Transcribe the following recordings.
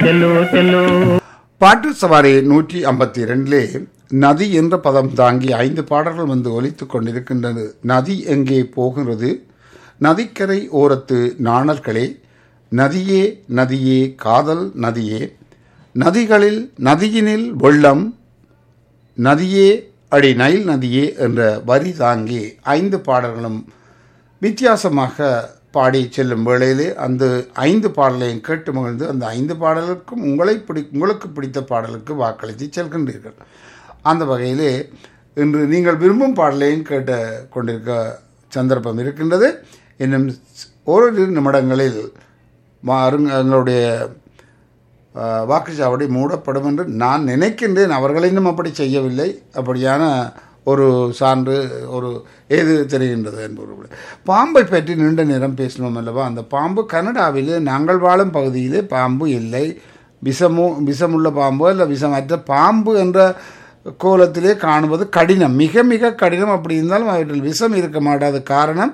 Cello Cello பாட்டு சவாரி நூற்றி ஐம்பத்தி ரெண்டிலே நதி என்ற பதம் தாங்கி ஐந்து பாடல்கள் வந்து ஒலித்துக் கொண்டிருக்கின்றது நதி எங்கே போகிறது நதிக்கரை ஓரத்து நாணல்களே நதியே நதியே காதல் நதியே நதிகளில் நதியினில் வெள்ளம் நதியே அடி நைல் நதியே என்ற வரி தாங்கி ஐந்து பாடல்களும் வித்தியாசமாக பாடி செல்லும் வேளையிலே அந்த ஐந்து பாடலையும் கேட்டு மகிழ்ந்து அந்த ஐந்து பாடலுக்கும் உங்களை பிடி உங்களுக்கு பிடித்த பாடலுக்கு வாக்களித்து செல்கின்றீர்கள் அந்த வகையிலே இன்று நீங்கள் விரும்பும் பாடலையும் கேட்டு கொண்டிருக்க சந்தர்ப்பம் இருக்கின்றது இன்னும் ஓரிரு நிமிடங்களில் மாறுங்க எங்களுடைய அஹ், வாக்குச்சாவடி மூடப்படும் என்று நான் நினைக்கின்றேன் அவர்கள் இன்னும் அப்படி செய்யவில்லை அப்படியான ஒரு சான்று ஒரு ஏது தெரிகின்றது என்பது பாம்பை பற்றி நீண்ட நேரம் பேசினோம் அல்லவா அந்த பாம்பு கனடாவிலே நாங்கள் வாழும் பகுதியிலே பாம்பு இல்லை விஷமோ விஷமுள்ள பாம்போ இல்லை விஷமற்ற பாம்பு என்ற கோலத்திலே காணுவது கடினம் மிக மிக கடினம் அப்படி இருந்தாலும் அவற்றில் விஷம் இருக்க மாட்டாத காரணம்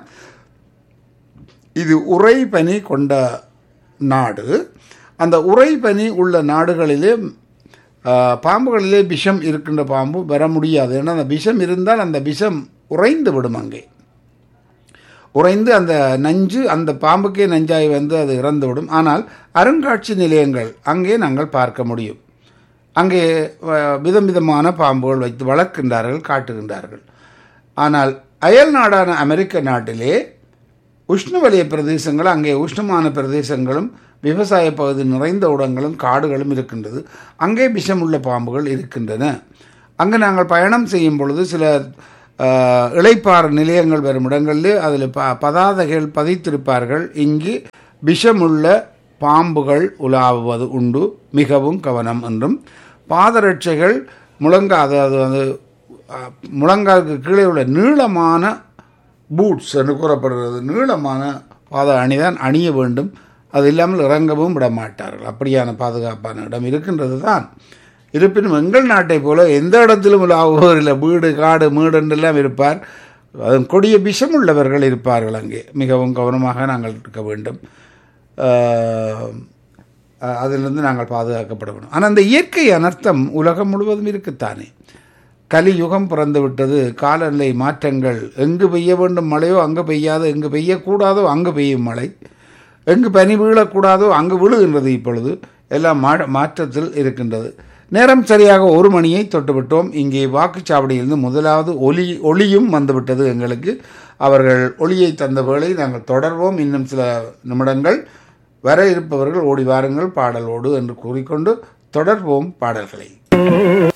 இது உறைபனி கொண்ட நாடு அந்த உறைபனி உள்ள நாடுகளிலே ஆ, பாம்புகளிலே விஷம் இருக்கின்ற பாம்பு வர முடியாது ஏன்னா அந்த விஷம் இருந்தால் அந்த விஷம் உறைந்து விடும் அங்கே உறைந்து அந்த நஞ்சு அந்த பாம்புக்கே நஞ்சாய் வந்து அது இறந்துவிடும் ஆனால் அருங்காட்சி நிலையங்கள் அங்கே நாங்கள் பார்க்க முடியும் அங்கே அஹ், விதம் விதமான பாம்புகள் வைத்து வளர்க்கின்றார்கள் காட்டுகின்றார்கள் ஆனால் அயல் நாடான அமெரிக்க நாட்டிலே உஷ்ணவலய பிரதேசங்கள் அங்கே உஷ்ணமான பிரதேசங்களும் விவசாய பகுதி நிறைந்த இடங்களும் காடுகளும் இருக்கின்றது அங்கே விஷமுள்ள பாம்புகள் இருக்கின்றன அங்கே நாங்கள் பயணம் செய்யும் பொழுது சில ஆஹ், இளைப்பாற நிலையங்கள் வரும் இடங்களில் அதில் ப பதாதைகள் பதித்திருப்பார்கள் இங்கு விஷமுள்ள பாம்புகள் உலாவுவது உண்டு மிகவும் கவனம் என்றும் பாதரட்சைகள் முழங்கா அதாவது அது அஹ், முழங்காலுக்கு கீழே உள்ள நீளமான பூட்ஸ் என்று கூறப்படுகிறது நீளமான பாத அணிதான் அணிய வேண்டும் அது இல்லாமல் இறங்கவும் விட மாட்டார்கள் அப்படியான பாதுகாப்பான இடம் இருக்கின்றது தான் இருப்பினும் எங்கள் நாட்டை போல எந்த இடத்திலும் உலாவுவோர் இல்லை வீடு காடு மீடு என்றெல்லாம் இருப்பார் அதுவும் கொடிய விஷம் உள்ளவர்கள் இருப்பார்கள் அங்கே மிகவும் கவனமாக நாங்கள் இருக்க வேண்டும் ஆஹ், அஹ், அதிலிருந்து நாங்கள் பாதுகாக்கப்பட வேண்டும் ஆனால் அந்த இயற்கை அனர்த்தம் உலகம் முழுவதும் இருக்குத்தானே கலியுகம் பிறந்து விட்டது காலநிலை மாற்றங்கள் எங்கு பெய்ய வேண்டும் மழையோ அங்கு பெய்யாது எங்கு பெய்யக்கூடாதோ அங்கு பெய்யும் மழை எங்கு பனி வீழக்கூடாதோ அங்கு விழுகின்றது இப்பொழுது எல்லாம் மா மாற்றத்தில் இருக்கின்றது நேரம் சரியாக ஒரு மணியை தொட்டுவிட்டோம் இங்கே வாக்குச்சாவடியிலிருந்து முதலாவது ஒலி ஒளியும் வந்துவிட்டது எங்களுக்கு அவர்கள் ஒளியை தந்த வேளை நாங்கள் தொடர்வோம் இன்னும் சில நிமிடங்கள் வர இருப்பவர்கள் ஓடி வாருங்கள் பாடலோடு என்று கூறிக்கொண்டு தொடர்வோம் பாடல்களை